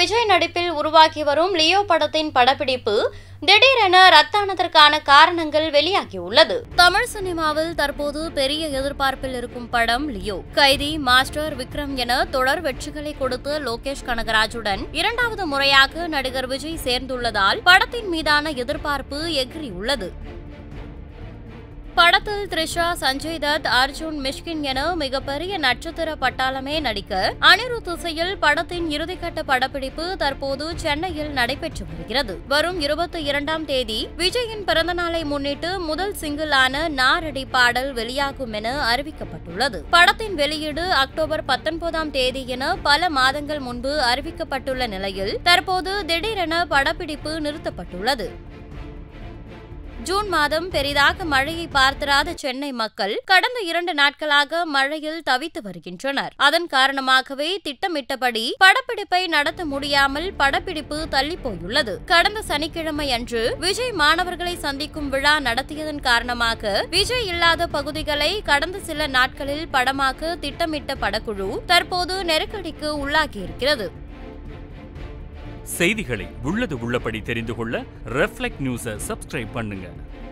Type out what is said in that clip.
விஜய் நடிப்பில் உருவாகி வரும் லியோ படத்தின் படப்பிடிப்பு திடீரென ரத்தானதற்கான காரணங்கள் வெளியாகியுள்ளது தமிழ் சினிமாவில் தற்போது பெரிய எதிர்பார்ப்பில் இருக்கும் படம் லியோ கைதி மாஸ்டர் விக்ரம் என தொடர் வெற்றிகளை கொடுத்த லோகேஷ் கனகராஜுடன் இரண்டாவது முறையாக நடிகர் விஜய் சேர்ந்துள்ளதால் படத்தின் மீதான எதிர்பார்ப்பு எகிரியுள்ளது படத்தில் த்ரிஷா சஞ்சய் தத் அர்ஜுன் மிஷ்கின் என மிகப்பெரிய நட்சத்திர பட்டாளமே நடிக்க அனிருத் இசையில் படத்தின் இறுதிக்கட்ட படப்பிடிப்பு தற்போது சென்னையில் நடைபெற்று வருகிறது வரும் இருபத்தி இரண்டாம் தேதி விஜயின் பிறந்தநாளை முன்னிட்டு முதல் சிங்கிளான நாரடி பாடல் வெளியாகும் என அறிவிக்கப்பட்டுள்ளது படத்தின் வெளியீடு அக்டோபர் பத்தொன்பதாம் தேதி என பல மாதங்கள் முன்பு அறிவிக்கப்பட்டுள்ள நிலையில் தற்போது திடீரென படப்பிடிப்பு நிறுத்தப்பட்டுள்ளது ஜூன் மாதம் பெரிதாக மழையை பார்த்திராத சென்னை மக்கள் கடந்த இரண்டு நாட்களாக மழையில் தவித்து வருகின்றனர் அதன் காரணமாகவே திட்டமிட்டபடி படப்பிடிப்பை நடத்த முடியாமல் படப்பிடிப்பு தள்ளி போயுள்ளது கடந்த சனிக்கிழமை அன்று விஜய் மாணவர்களை சந்திக்கும் விழா நடத்தியதன் காரணமாக விஜய் இல்லாத பகுதிகளை கடந்த சில நாட்களில் படமாக்க திட்டமிட்ட படக்குழு தற்போது நெருக்கடிக்கு உள்ளாகியிருக்கிறது செய்திகளை உள்ளது உள்ளபடி தெரிந்து கொள்ள ரெஃப்ளெக்ட் நியூஸை சப்ஸ்கிரைப் பண்ணுங்க